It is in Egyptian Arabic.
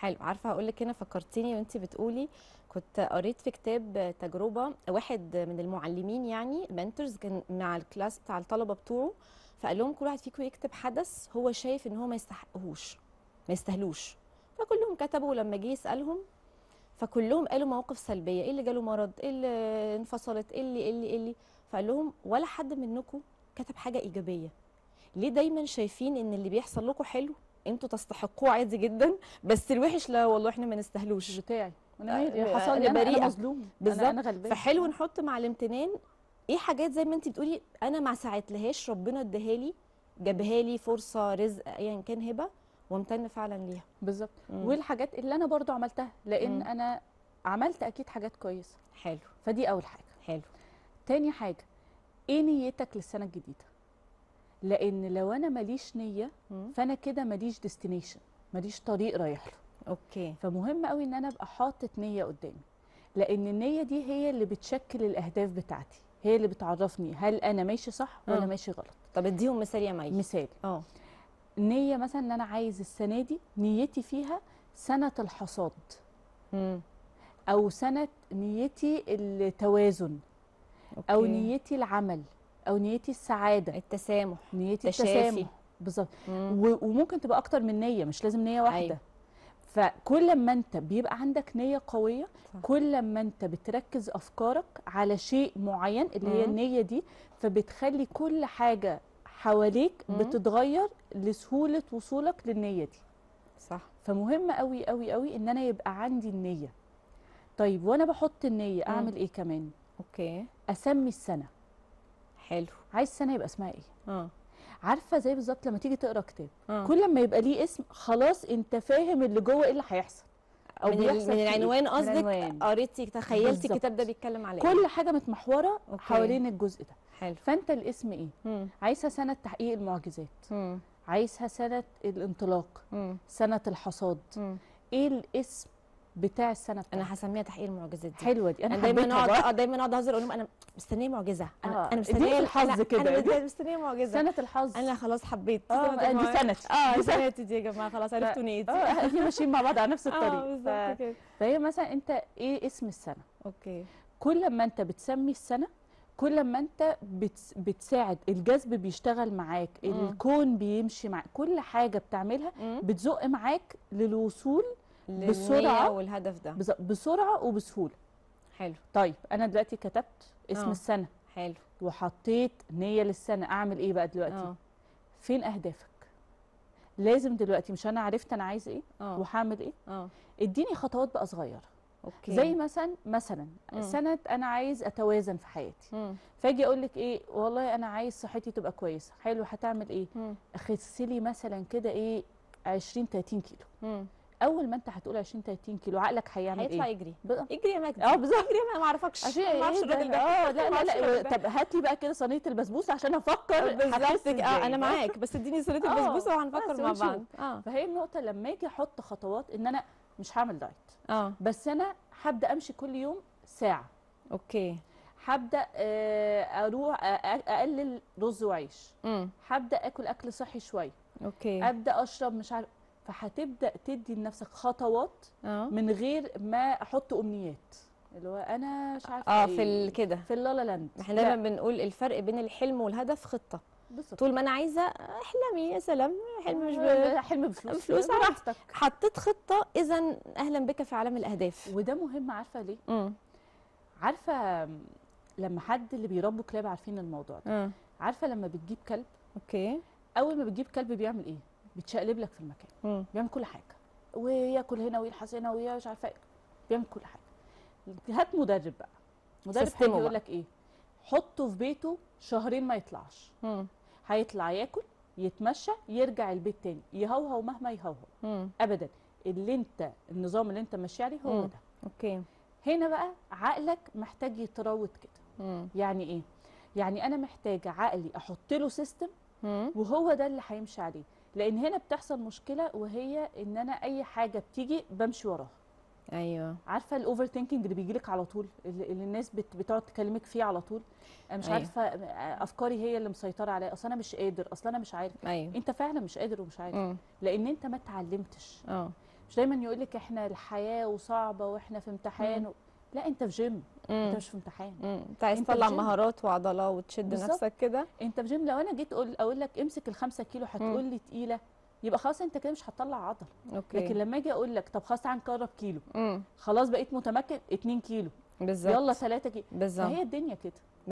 حلو عارفه هقول لك هنا فكرتيني وانت بتقولي كنت قريت في كتاب تجربه واحد من المعلمين يعني منتورز كان مع الكلاس بتاع الطلبه بتوعه فقال لهم كل واحد فيكم يكتب حدث هو شايف ان هو ما يستحقهوش ما يستاهلوش فكلهم كتبوا لما جه يسالهم فكلهم قالوا مواقف سلبيه ايه اللي جاله مرض ايه اللي انفصلت ايه اللي ايه اللي ايه اللي فقال لهم ولا حد منكم كتب حاجه ايجابيه ليه دايما شايفين ان اللي بيحصل لكم حلو انتوا تستحقوه عادي جدا بس الوحش لا والله احنا ما نستاهلوش بتاعي انا آه، مالي حصل أنا لي انا بريئة. أنا مظلوم بالظبط. انا انا غلبان فحلو نحط مع الامتنان ايه حاجات زي ما انت بتقولي انا ما ساعدتلهاش ربنا اداها لي جابها لي فرصه رزق ايا كان هبه وامتن فعلا ليها بالظبط مم. والحاجات اللي انا برضو عملتها لان مم. انا عملت اكيد حاجات كويسه حلو فدي اول حاجه حلو تاني حاجه ايه نيتك للسنه الجديده لان لو انا ماليش نيه مم. فانا كده ماليش ديستنيشن ماليش طريق رايح له اوكي فمهم قوي ان انا ابقى حاطط نيه قدامي لان النيه دي هي اللي بتشكل الاهداف بتاعتي هي اللي بتعرفني هل انا ماشي صح ولا آه. ماشي غلط طب اديهم مثال يا مي مثال اه نيه مثلا ان انا عايز السنه دي نيتي فيها سنه الحصاد مم. او سنه نيتي التوازن او أوكي. نيتي العمل او نيتي السعاده التسامح نيتي تشافي. التسامح بالظبط مم. و- وممكن تبقى اكتر من نيه مش لازم نيه واحده أيوة. فكل ما انت بيبقى عندك نيه قويه صح. كل ما انت بتركز افكارك على شيء معين اللي هي مم. النيه دي فبتخلي كل حاجه حواليك مم. بتتغير لسهوله وصولك للنيه دي صح فمهم قوي قوي قوي ان انا يبقى عندي النيه طيب وانا بحط النيه مم. اعمل ايه كمان اوكي اسمي السنه حلو عايز سنه يبقى اسمها ايه اه عارفه زي بالظبط لما تيجي تقرا كتاب اه كل ما يبقى ليه اسم خلاص انت فاهم اللي جوه ايه اللي هيحصل او من, ال- بيحصل من فيه إيه. العنوان من قصدك العنوان. قريتي تخيلتي بالظبط. الكتاب ده بيتكلم على ايه كل حاجه متمحوره أوكي. حوالين الجزء ده حلو فانت الاسم ايه مم. عايزها سنه تحقيق المعجزات مم. عايزها سنه الانطلاق مم. سنه الحصاد مم. ايه الاسم بتاع السنه بتاعتك انا هسميها تحقيق المعجزات دي حلوه دي انا انا دايما حبيتها اقعد بقى. اه دايما اقعد اهزر اقول لهم انا مستنيه معجزه انا آه، انا دي مستنيه في الحظ أنا- كده. انا بجد مستنيه معجزه سنه الحظ انا خلاص حبيت آه، سنة دي المعجزة. سنتي. اه دي سنتي دي يا جماعه خلاص عرفتوا نيتي اه احنا ماشيين مع بعض على نفس اه الطريق بالظبط ف... كده فهي مثلا انت ايه اسم السنه اوكي كل ما انت بتسمي السنه كل ما انت بتس... بتساعد الجذب بيشتغل معاك مم. الكون بيمشي معاك كل حاجه بتعملها مم. بتزق معاك للوصول للنية بسرعة. والهدف ده بز- بسرعه وبسهوله حلو طيب انا دلوقتي كتبت اسم آه. السنه حلو وحطيت نيه للسنه اعمل ايه بقى دلوقتي اه فين اهدافك لازم دلوقتي مش انا عرفت انا عايز ايه اه وهعمل ايه اه اديني خطوات بقى صغيره اوكي زي مثلا مثلا مم. سنه انا عايز اتوازن في حياتي مم. فاجي اقول لك ايه والله انا عايز صحتي تبقى كويسه حلو هتعمل ايه مم. اخسلي مثلا كده ايه 20 30 كيلو مم. اول ما انت هتقول 20 30 كيلو عقلك هيعمل هيطلع ايه يجري ب- اجري يا مجدي اه بالظبط اجري ما ما اعرفكش عشان ما اعرفش إيه ده؟ الراجل ده اه لا ما لا أعرفش لا الراجل ده. طب هات لي بقى كده صينيه البسبوسه عشان افكر بالظبط هخس كده. اه إزاي. انا معاك بس اديني صوره آه، البسبوسه وهنفكر بس مع ونشوف. بعض اه فهي النقطه لما اجي احط خطوات ان انا مش هعمل دايت اه بس انا هبدا امشي كل يوم ساعه اوكي هبدا آه، اروح أ- أ- اقلل رز وعيش امم هبدا اكل اكل صحي شويه اوكي ابدا اشرب مش عارف فهتبدا تدي لنفسك خطوات اه من غير ما احط امنيات اللي هو انا مش عارفه اه إيه. في ال- كده في اللالا لاند احنا دايما بنقول الفرق بين الحلم والهدف خطه بالظبط طول ما انا عايزه احلمي يا سلام حلم مش ب... ب... حلم بفلوس بفلوس عادي. براحتك حطيت خطه اذا اهلا بك في عالم الاهداف وده مهم عارفه ليه امم عارفه لما حد اللي بيربوا كلاب عارفين الموضوع ده اه عارفه لما بتجيب كلب اوكي اول ما بتجيب كلب بيعمل ايه بتشقلب لك في المكان امم بيعمل كل حاجه وياكل هنا ويلحس هنا ويا مش عارفه ايه بيعمل كل حاجه هات مدرب بقى مدرب سيستمه هيجي يقول بقى. لك ايه حطه في بيته شهرين ما يطلعش امم هيطلع ياكل يتمشى يرجع البيت تاني يهوهو مهما يهوهو امم ابدا اللي انت النظام اللي انت ماشي عليه هو مم. ده اوكي هنا بقى عقلك محتاج يتروض كده امم يعني ايه يعني انا محتاجه عقلي احط له سيستم امم وهو ده اللي هيمشي عليه لان هنا بتحصل مشكله وهي ان انا اي حاجه بتيجي بمشي وراها ايوه عارفه الاوفر ثينكينج اللي بيجي لك على طول اللي اللي الناس بت بتقعد تكلمك فيه على طول انا مش أيوة. عارفه افكاري هي اللي مسيطره عليا اصل انا مش قادر اصل انا مش عارف ايوه انت فعلا مش قادر ومش عارف امم لان انت ما اتعلمتش اه مش دايما يقول لك احنا الحياه وصعبه واحنا في امتحان و... لا انت في جيم انت مم. مش في امتحان مم. انت عايز انت تطلع في جيم. مهارات وعضلات وتشد بالظبط. نفسك كده انت في جيم لو انا جيت اقول اقول لك امسك الخمسة كيلو هتقول لي تقيله يبقى خلاص انت كده مش هتطلع عضل اوكي لكن لما اجي اقول لك طب خلاص تعالى نقرب كيلو امم خلاص بقيت متمكن 2 كيلو بالظبط يلا 3 كيلو بالظبط فهي الدنيا كده